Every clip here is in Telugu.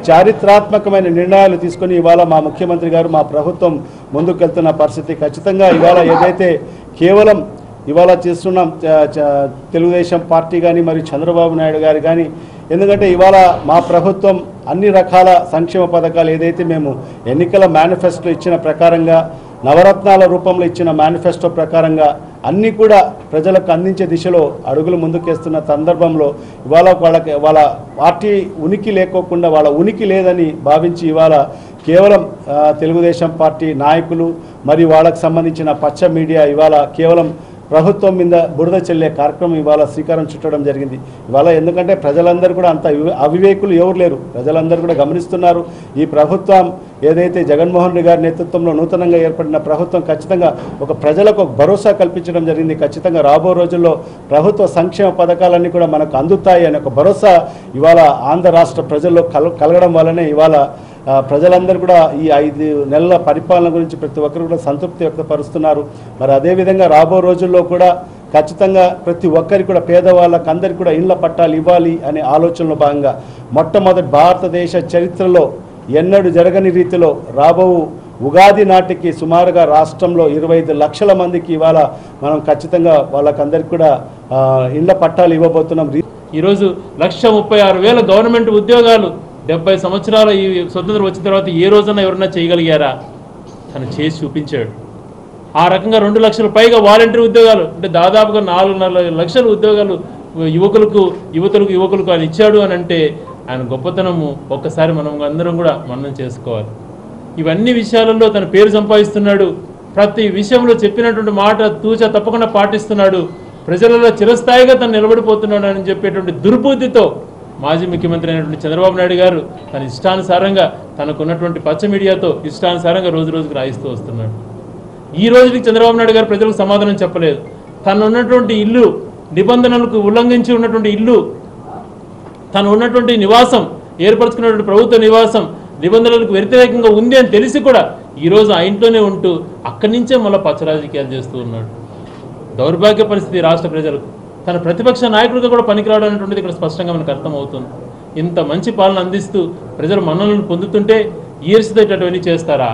చారిత్రాత్మకమైన నిర్ణయాలు తీసుకొని ఇవాళ మా ముఖ్యమంత్రి గారు మా ప్రభుత్వం ముందుకెళ్తున్న పరిస్థితి ఖచ్చితంగా ఇవాళ ఏదైతే కేవలం ఇవాళ చేస్తున్నాం చ- చ- తెలుగుదేశం పార్టీ కానీ మరియు చంద్రబాబు నాయుడు గారు కానీ ఎందుకంటే ఇవాళ మా ప్రభుత్వం అన్ని రకాల సంక్షేమ పథకాలు ఏదైతే మేము ఎన్నికల మేనిఫెస్టో ఇచ్చిన ప్రకారంగా నవరత్నాల రూపంలో ఇచ్చిన మేనిఫెస్టో ప్రకారంగా అన్నీ కూడా ప్రజలకు అందించే దిశలో అడుగులు ముందుకేస్తున్న సందర్భంలో ఇవాళ వాళ్ళకి వాళ్ళ పార్టీ ఉనికి లేకోకుండా వాళ్ళ ఉనికి లేదని భావించి ఇవాళ కేవలం ఆ, తెలుగుదేశం పార్టీ నాయకులు మరియు వాళ్ళకు సంబంధించిన పచ్చ మీడియా ఇవాళ కేవలం ప్రభుత్వం మీద బురద చెల్లే కార్యక్రమం ఇవాళ శ్రీకారం చుట్టడం జరిగింది ఇవాళ ఎందుకంటే ప్రజలందరూ కూడా అంత అవి- అవివేకులు ఎవరు లేరు ప్రజలందరూ కూడా గమనిస్తున్నారు ఈ ప్రభుత్వం ఏదైతే జగన్మోహన్ రెడ్డి గారి నేతృత్వంలో నూతనంగా ఏర్పడిన ప్రభుత్వం ఖచ్చితంగా ఒక ప్రజలకు ఒక భరోసా కల్పించడం జరిగింది ఖచ్చితంగా రాబో రోజుల్లో ప్రభుత్వ సంక్షేమ పథకాలన్నీ కూడా మనకు అందుతాయి అనే ఒక భరోసా ఇవాళ ఆంధ్ర రాష్ట్ర ప్రజల్లో కల కలగడం వల్లనే ఇవాళ ఆ, ప్రజలందరూ కూడా ఈ ఐదు నెలల పరిపాలన గురించి ప్రతి ఒక్కరు కూడా సంతృప్తి వ్యక్తపరుస్తున్నారు మరి అదేవిధంగా రాబో రోజుల్లో కూడా ఖచ్చితంగా ప్రతి ఒక్కరికి కూడా పేదవాళ్ళకి అందరికీ కూడా ఇళ్ల పట్టాలు ఇవ్వాలి అనే ఆలోచనలో భాగంగా మొట్టమొదటి భారతదేశ చరిత్రలో ఎన్నడూ జరగని రీతిలో రాబో ఉగాది నాటికి సుమారుగా రాష్ట్రంలో ఇరవై ఐదు లక్షల మందికి ఇవాళ మనం ఖచ్చితంగా వాళ్ళకందరికీ కూడా ఆ, ఇళ్ల పట్టాలు ఇవ్వబోతున్నాం ఈరోజు లక్ష ముప్పై ఆరు వేల గవర్నమెంట్ ఉద్యోగాలు డెబ్బై సంవత్సరాల ఈ స్వతంత్రం వచ్చిన తర్వాత ఏ రోజున ఎవరన్నా చేయగలిగారా తను చేసి చూపించాడు ఆ రకంగా రెండు లక్షల పైగా వాలంటీర్ ఉద్యోగాలు అంటే దాదాపుగా నాలుగున్నర లక్షల ఉద్యోగాలు యువకులకు యువతులకు యువకులకు ఆయన ఇచ్చాడు అని అంటే ఆయన గొప్పతనము ఒక్కసారి మనం అందరం కూడా మననం చేసుకోవాలి ఇవన్నీ విషయాలలో తన పేరు సంపాదిస్తున్నాడు ప్రతి విషయంలో చెప్పినటువంటి మాట తూచ తప్పకుండా పాటిస్తున్నాడు ప్రజలలో చిరస్థాయిగా తను నిలబడిపోతున్నాడు అని చెప్పేటువంటి దుర్బుద్ధితో మాజీ ముఖ్యమంత్రి అయినటువంటి చంద్రబాబు నాయుడు గారు తన ఇష్టానుసారంగా తనకున్నటువంటి పచ్చ మీడియాతో ఇష్టానుసారంగా రోజు రోజుకు రాయిస్తూ వస్తున్నాడు ఈ రోజుకి చంద్రబాబు నాయుడు గారు ప్రజలకు సమాధానం చెప్పలేదు తను ఉన్నటువంటి ఇల్లు నిబంధనలకు ఉల్లంఘించి ఉన్నటువంటి ఇల్లు తను ఉన్నటువంటి నివాసం ఏర్పరచుకున్నటువంటి ప్రభుత్వ నివాసం నిబంధనలకు వ్యతిరేకంగా ఉంది అని తెలిసి కూడా ఈరోజు ఆ ఇంట్లోనే ఉంటూ అక్కడి నుంచే మళ్ళీ పచ్చ రాజకీయాలు చేస్తూ ఉన్నాడు దౌర్భాగ్య పరిస్థితి రాష్ట్ర ప్రజలకు తన ప్రతిపక్ష నాయకుడిగా కూడా పనికిరావడం అనేటువంటిది ఇక్కడ స్పష్టంగా మనకు అర్థమవుతుంది ఇంత మంచి పాలన అందిస్తూ ప్రజలు మన్ననలు పొందుతుంటే ఈర్షితో ఇటువంటివన్నీ చేస్తారా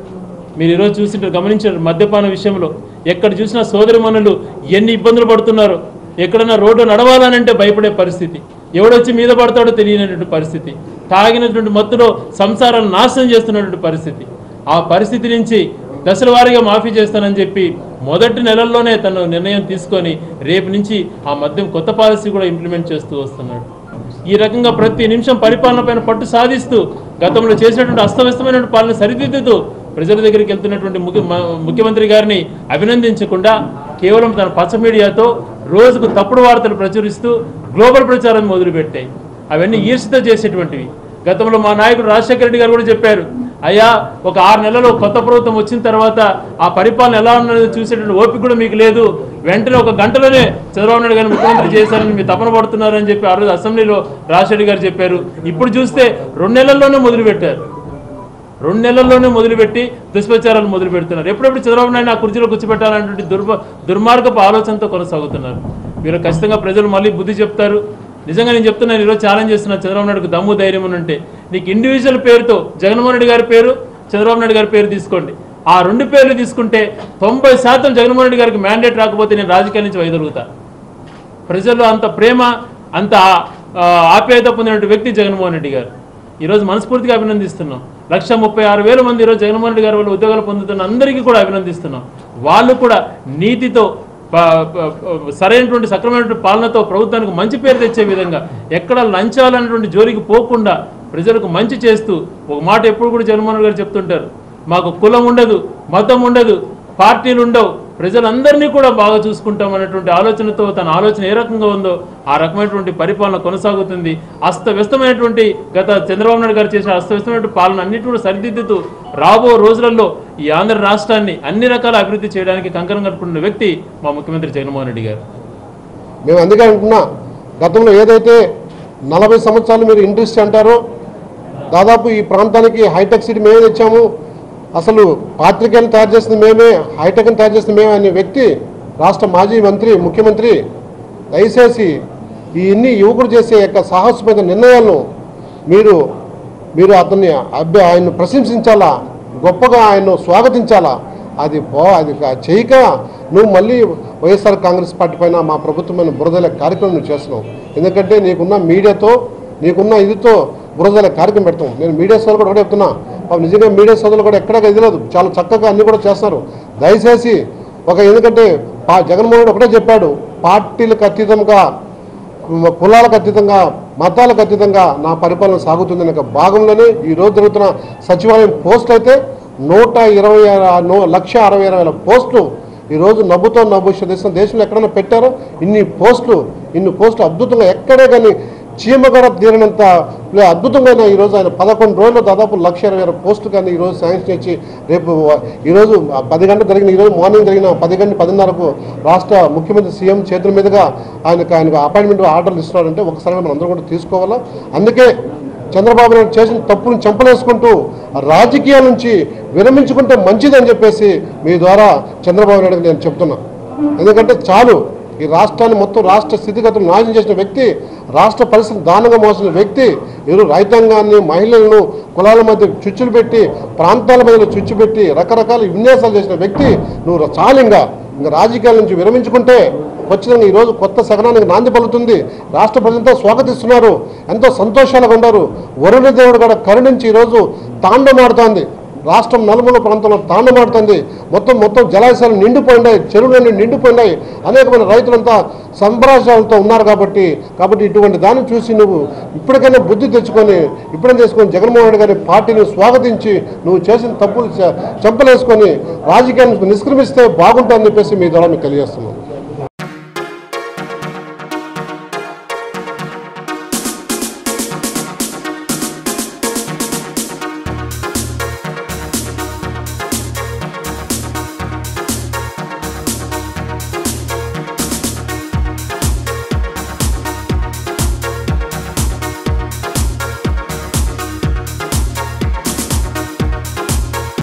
మీరు ఈరోజు చూసింటారు గమనించారు మద్యపాన విషయంలో ఎక్కడ చూసినా సోదరిమణులు ఎన్ని ఇబ్బందులు పడుతున్నారో ఎక్కడన్నా రోడ్డు నడవాలనంటే భయపడే పరిస్థితి ఎవడొచ్చి మీద పడతాడో తెలియనటువంటి పరిస్థితి తాగినటువంటి మత్తులో సంసారాలను నాశనం చేస్తున్నటువంటి పరిస్థితి ఆ పరిస్థితి నుంచి దశల వారీగా మాఫీ చేస్తానని చెప్పి మొదటి నెలల్లోనే తను నిర్ణయం తీసుకొని రేపు నుంచి ఆ మద్యం కొత్త పాలసీ కూడా ఇంప్లిమెంట్ చేస్తూ వస్తున్నాడు ఈ రకంగా ప్రతి నిమిషం పరిపాలన పైన పట్టు సాధిస్తూ గతంలో చేసినటువంటి అస్తవ్యస్తమైనటువంటి పాలన సరిదిద్దుతూ ప్రజల దగ్గరికి వెళ్తున్నటువంటి ముఖ్య మ- ముఖ్యమంత్రి గారిని అభినందించకుండా కేవలం తన పచ్చ మీడియాతో రోజుకు తప్పుడు వార్తలు ప్రచురిస్తూ గ్లోబల్ ప్రచారం మొదలుపెట్టాయి అవన్నీ ఈర్షితో చేసేటువంటివి గతంలో మా నాయకుడు రాజశేఖర రెడ్డి గారు కూడా చెప్పారు అయ్యా ఒక ఆరు నెలలు కొత్త ప్రభుత్వం వచ్చిన తర్వాత ఆ పరిపాలన ఎలా ఉన్నది చూసేటువంటి ఓపిక కూడా మీకు లేదు వెంటనే ఒక గంటలోనే చంద్రబాబు నాయుడు గారిని ముఖ్యమంత్రి చేశారని మీరు తపన పడుతున్నారని చెప్పి ఆ రోజు అసెంబ్లీలో రాజశేఖర గారు చెప్పారు ఇప్పుడు చూస్తే రెండు నెలల్లోనే మొదలుపెట్టారు రెండు నెలల్లోనే మొదలుపెట్టి దుష్ప్రచారాలు మొదలు పెడుతున్నారు ఎప్పుడెప్పుడు చంద్రబాబు నాయుడు ఆ కుర్చీలో కూర్చోబెట్టాలనేటువంటి దుర్భ దుర్మార్గపు ఆలోచనతో కొనసాగుతున్నారు వీళ్ళు ఖచ్చితంగా ప్రజలు మళ్ళీ బుద్ధి చెప్తారు నిజంగా నేను చెప్తున్నాను ఈరోజు ఛాలెంజ్ చేస్తున్నా చంద్రబాబు నాయుడుకు దమ్ము ధైర్యం అని అంటే నీకు ఇండివిజువల్ పేరుతో జగన్మోహన్ రెడ్డి గారి పేరు చంద్రబాబు నాయుడు గారి పేరు తీసుకోండి ఆ రెండు పేర్లు తీసుకుంటే తొంభై శాతం జగన్మోహన్ రెడ్డి గారికి మ్యాండేట్ రాకపోతే నేను రాజకీయాల నుంచి వైదొలుగుతా ప్రజల్లో అంత ప్రేమ అంత ఆ, ఆప్యాయత పొందినటువంటి వ్యక్తి జగన్మోహన్ రెడ్డి గారు ఈరోజు మనస్ఫూర్తిగా అభినందిస్తున్నాం లక్ష ముప్పై ఆరు వేల మంది ఈరోజు జగన్మోహన్ రెడ్డి గారి వల్ల ఉద్యోగాలు పొందుతున్న అందరికీ కూడా అభినందిస్తున్నాం వాళ్ళు కూడా నీతితో ప- ప- ప- సరైనటువంటి సక్రమైనటువంటి పాలనతో ప్రభుత్వానికి మంచి పేరు తెచ్చే విధంగా ఎక్కడ లంచాలన్నటువంటి జోలికి పోకుండా ప్రజలకు మంచి చేస్తూ ఒక మాట ఎప్పుడు కూడా జగన్మోహన్ రెడ్డి గారు చెప్తుంటారు మాకు కులం ఉండదు మతం ఉండదు పార్టీలు ఉండవు ప్రజలందరినీ కూడా బాగా చూసుకుంటాం అనేటువంటి ఆలోచనతో తన ఆలోచన ఏ రకంగా ఉందో ఆ రకమైనటువంటి పరిపాలన కొనసాగుతుంది అస్తవ్యస్తమైనటువంటి గత చంద్రబాబు నాయుడు గారు చేసిన అస్తవ్యస్తమైనటువంటి పాలన అన్నిటి కూడా సరిదిద్దుతూ రాబో రోజులలో ఈ ఆంధ్ర రాష్ట్రాన్ని అన్ని రకాల అభివృద్ధి చేయడానికి కంకణం కట్టుకున్న వ్యక్తి మా ముఖ్యమంత్రి జగన్మోహన్ రెడ్డి గారు మేము అందుకే అంటున్నా గతంలో ఏదైతే నలభై సంవత్సరాలు మీరు ఇండస్ట్రీ అంటారో దాదాపు ఈ ప్రాంతానికి హైటెక్ సిటీ మేమే తెచ్చాము అసలు పాత్రికేయులు తయారు చేసింది మేమే హైటెక్ని తయారు చేసింది మేమే అనే వ్యక్తి రాష్ట్ర మాజీ మంత్రి ముఖ్యమంత్రి దయచేసి ఈ ఇన్ని యువకుడు చేసే యొక్క సాహసమైన నిర్ణయాలను మీరు మీరు అతన్ని అభ్య ఆయన్ను ప్రశంసించాలా గొప్పగా ఆయన్ను స్వాగతించాలా అది పో అది కా- చేయక నువ్వు మళ్ళీ వైఎస్ఆర్ కాంగ్రెస్ పార్టీ పైన మా ప్రభుత్వమైన బురదల కార్యక్రమం నువ్వు చేస్తున్నావు ఎందుకంటే నీకున్న మీడియాతో నీకున్న ఇదితో బురదల కార్యక్రమం పెడతాం నేను మీడియా సోదరులు కూడా ఒకటే చెప్తున్నా పాపం నిజంగా మీడియా సోదరులు కూడా ఎక్కడ ఇది లేదు చాలా చక్కగా అన్ని కూడా చేస్తున్నారు దయచేసి ఒక ఎందుకంటే పా- జగన్మోహన్ రెడ్డి ఒకటే చెప్పాడు పార్టీలకు అతీతంగా కులాలకు అతీతంగా మతాలకు అతీతంగా నా పరిపాలన సాగుతుందనే ఒక భాగంలోనే ఈ రోజు జరుగుతున్న సచివాలయం పోస్టులు అయితే నూట ఇరవై ఆరు- నూ- లక్ష అరవై ఆరు వేల పోస్టులు ఈరోజు నవ్వుతో నవ్వు దేశం దేశంలో ఎక్కడైనా పెట్టారో ఇన్ని పోస్టులు ఇన్ని పోస్టులు అద్భుతంగా ఎక్కడే కానీ చీమ కూడా తీరినంత లే- అద్భుతంగా ఈరోజు ఆయన పదకొండు రోజుల్లో దాదాపు లక్ష ఇరవై ఆరు పోస్టులు కానీ ఈరోజు శాంక్షన్ ఇచ్చి రేపు ఈరోజు పది గంటలు జరిగిన ఈరోజు మార్నింగ్ జరిగిన పది గంటల పదిన్నరకు రాష్ట్ర ముఖ్యమంత్రి సీఎం చేతుల మీదుగా ఆయనకు ఆయనకు అపాయింట్మెంట్ ఆర్డర్లు ఇస్తున్నారంటే ఒకసారి మనం అందరం కూడా తీసుకోవాలా అందుకే చంద్రబాబు నాయుడు చేసిన తప్పును చెంపలేసుకుంటూ రాజకీయాల నుంచి విరమించుకుంటే మంచిదని చెప్పేసి మీ ద్వారా చంద్రబాబు నాయుడుకి నేను చెప్తున్నా ఎందుకంటే చాలు ఈ రాష్ట్రాన్ని మొత్తం రాష్ట్ర స్థితిగతులు నాశనం చేసిన వ్యక్తి రాష్ట్ర పరిస్థితి దారుణంగా మోసిన వ్యక్తి ఈరోజు రైతాంగాన్ని మహిళలను కులాల మధ్య చుచ్చులు పెట్టి ప్రాంతాల మధ్యలో చుచ్చు పెట్టి రకరకాల విన్యాసాలు చేసిన వ్యక్తి నువ్వు చాలు ఇంకా ఇంకా రాజకీయాల నుంచి విరమించుకుంటే ఖచ్చితంగా ఈరోజు కొత్త సగనానికి నాంది పలుకుతుంది రాష్ట్ర ప్రజలంతా స్వాగతిస్తున్నారు ఎంతో సంతోషాలుగా ఉన్నారు వరుణ దేవుడు కూడా కరుణించి ఈరోజు తాండమాడుతోంది రాష్ట్రం నలుమూల ప్రాంతంలో తాండమాడుతుంది మొత్తం మొత్తం జలాశయాలు నిండిపోయినాయి చెరువులన్నీ నిండిపోయినాయి అనేకమైన రైతులంతా సంభ్రాషాలతో ఉన్నారు కాబట్టి కాబట్టి ఇటువంటి దాన్ని చూసి నువ్వు ఇప్పటికైనా బుద్ధి తెచ్చుకొని ఇప్పుడే చేసుకొని జగన్మోహన్ రెడ్డి గారి పార్టీని స్వాగతించి నువ్వు చేసిన తప్పులు చె- చెంపలేసుకొని రాజకీయాన్ని నిష్క్రమిస్తే బాగుంటుందని చెప్పేసి మీ ద్వారా మీకు తెలియజేస్తున్నాను